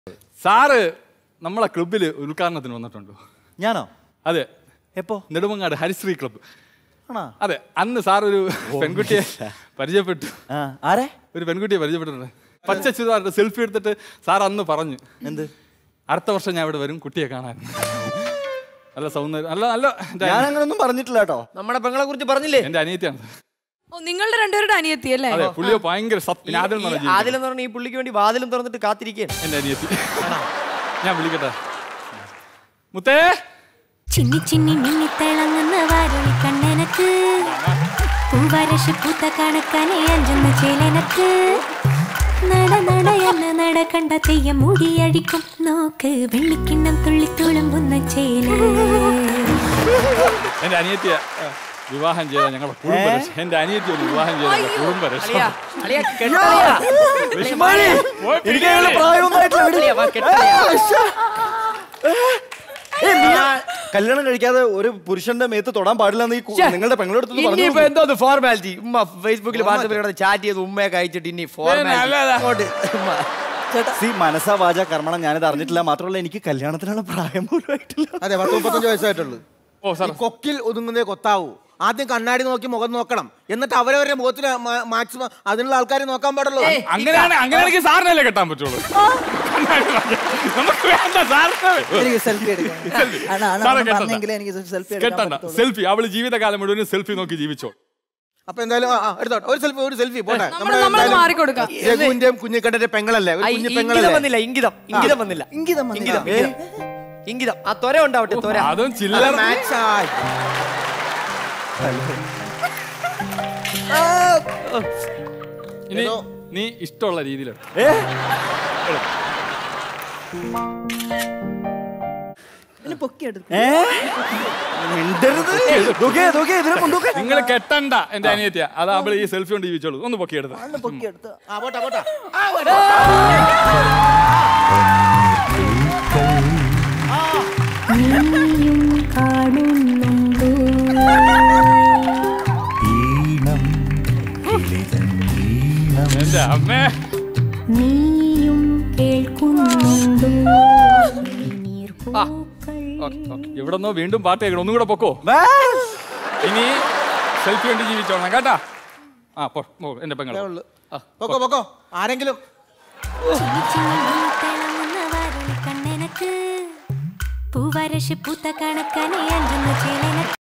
Sir നമ്മളെ ക്ലബിൽ ഉദ്ഘാടനത്തിന് വന്നിട്ടുണ്ടോ ഞാനോ അതെ എപ്പോ നെടുമങ്ങാട് ഹരിശ്രീ ക്ലബ്ബ് ആണോ അതെ അന്ന് സാർ ഒരു പെൺകുട്ടിയെ പരിചയപ്പെട്ടു ആ ആരെ ഒരു പെൺകുട്ടിയെ പരിചയപ്പെട്ടിട്ടുണ്ട് പച്ച ചുരിദാറിട്ട് സെൽഫി എടുത്തിട്ട് സാർ അന്ന് പറഞ്ഞു എന്ത് അടുത്ത വർഷം ഞാൻ ഇവിടെ വരും കുട്ടിയെ കാണാൻ നല്ല സൗന്ദര്യം നല്ല നല്ല എൻ്റെ ഞാൻ അങ്ങനൊന്നും പറഞ്ഞിട്ടില്ല കേട്ടോ നമ്മുടെ പെങ്ങളെ കുറിച്ച് പറഞ്ഞില്ലേ എൻ്റെ അനിയത്തിയാണ് ഓ നിങ്ങളുടെ രണ്ടുപേരുടെ അനിയത്തി അല്ലേ അതെ പുള്ളിയെ ഭയങ്കര സത്യം ആദ്യം എന്ന് പറഞ്ഞ ആദിലെന്ന് പറഞ്ഞ ഈ പുള്ളിക്ക് വേണ്ടി വാതിലും തുറന്നിട്ട് കാത്തിരിക്കുകയാണ് എൻ്റെ അനിയത്തി ഞാൻ വിളിക്കട്ടെ മുത്തേ ചിന്നി ചിന്നി മിന്നി തിളങ്ങുന്ന വാരുണി കണ്ണനക്ക് പൂവരശ പൂത്ത കണക്കനെ അഞ്ചുന്ന ചേലനക്ക് നട നട എന്ന നട കണ്ട തെയ്യം മുടിയടിക്കും നോക്ക് വെള്ളിക്കിണ്ണം തുള്ളി തുളുമ്പുന്ന ചേല എൻ്റെ അനിയത്തിയെ വിവാഹം ചെയ്ത ഞങ്ങളുടെ കുടുംബ രക്ഷ എൻ്റെ അനിയത്തി ഒരു വിവാഹം ചെയ്ത ഞങ്ങളുടെ കുടുംബ രക്ഷ അളിയാ, അളിയാ, കെട്ടളിയാ. അളിയാ, മാറി. എനിക്ക് അങ്ങനെ പ്രായമൊന്നും ആയിട്ടില്ല വിട്. അളിയാ, വാ, കെട്ടളിയാ. ഏയ്, നീ കല്യാണം കഴിക്കാതെ ഒരു പുരുഷന്റെ മേത്ത് തൊടാൻ പാടില്ലെന്ന് ഈ കു- ശ്ശെ. നിങ്ങളുടെ പെങ്ങളുടെ അടുത്ത് പറഞ്ഞു ഇനിയിപ്പോ എന്തോ ഫോർമാലിറ്റി ഉമ്മ ഫേസ്ബുക്കിൽ വാട്സപ്പിൽ ചാറ്റ് ചെയ്ത് ഉമ്മയൊക്കെ അയച്ചിട്ട് ഇനി ഫോർമാലിറ്റി സി മനസ്സാ വാച കർമ്മണം ഞാനിത് അറിഞ്ഞിട്ടില്ല മാത്രമല്ല എനിക്ക് കല്യാണത്തിനുള്ള പ്രായം പോലും ആയിട്ടില്ല അതെ പത്ത് മുപ്പത്തഞ്ച് വയസ്സായിട്ടുള്ളൂ ഓ സാർ ഈ കൊക്കിൽ ഒതുങ്ങുന്നേ കൊത്താവൂ ആദ്യം കണ്ണാടി നോക്കി മുഖം നോക്കണം എന്നിട്ട് അവരവരുടെ മുഖത്തിന് മാക്സിമം അതിനുള്ള ആൾക്കാരെ നോക്കാൻ പാടുള്ളൂ അങ്ങനെയാണ് അങ്ങനെയാണെങ്കിൽ സാറിനല്ലേ കെട്ടാൻ പറ്റുള്ളൂ നമുക്ക് വേണ്ട സാറിനെ എനിക്ക് സെൽഫി എടുക്കണം അണ്ണാ, അണ്ണാ, സാറേ ഒന്ന് കെട്ടണ്ട. പറഞ്ഞെങ്കിലേ എനിക്ക് സെൽഫി എടുക്കാൻ കെട്ടണ്ട പറ്റത്തുള്ളൂ. സെൽഫി അവള് ജീവിതകാലം മുഴുവൻ സെൽഫി നോക്കി ജീവിച്ചോ അപ്പൊ എന്തായാലും ആ, ആ, എടുത്തോട്ടെ ഒരു സെൽഫി ഒരു സെൽഫി പോട്ടെ നമ്മൾ നമ്മളത് മാറിക്കൊടുക്കാം രഘുവിന്റെയും കുഞ്ഞിക്കണ്ടന്റെ പെങ്ങളല്ലേ ഒരു കുഞ്ഞു ഇംഗിതം പെങ്ങളല്ലേ വന്നില്ല ഇംഗിതം ഇംഗിതം വന്നില്ല ഇംഗിതം വന്നില്ല. ഇംഗിതം ഇംഗിതം. ഇംഗിതം ആ ത്വര ഉണ്ടാവട്ടെ ത്വര അതും ചില്ലറ മാച്ച് ആയി ഇനി നീ ഇഷ്ടമുള്ള രീതിയിലാണ് ഏ ഇതിന് പൊക്കിയെടുക്കും ഏ മിണ്ടരുത് ദുഃഖേ, ദുഃഖേ, ഇതിനെ കൊണ്ടുപോക്കെ നിങ്ങൾ കെട്ടണ്ട എന്റെ അനിയത്തിയ അത് അവള് ഈ സെൽഫി കൊണ്ട് ജീവിച്ചോളൂ ഒന്ന് പൊക്കിയെടുത്ത അന്ന് പൊക്കിയെടുത്ത് ആ പോട്ടെ പോട്ടെ നീയും കാണുന്നുണ്ടോ എന്റെ അമ്മേ നീയും കേൾക്കുന്നുണ്ടോ നീർപ്പൂക്കൾ എവിടെന്നോ വീണ്ടും പാട്ട് കേൾക്കണം ഒന്നും കൂടെ പൊക്കോ ഇനി സെൽഫി കൊണ്ട് ജീവിച്ചോളണം കേട്ടാ ആ പോ പോ, എന്റെ പെങ്ങൾ ഉള്ളു. പൊക്കോ പൊക്കോ ആരെങ്കിലും ചിന്നി ചിന്നി മിന്നി തിളങ്ങുന്ന വാരുണി കണ്ണനക്ക് പൂവരശ പൂത്ത കണക്കനെ അഞ്ചുന്ന ചേലനക്ക്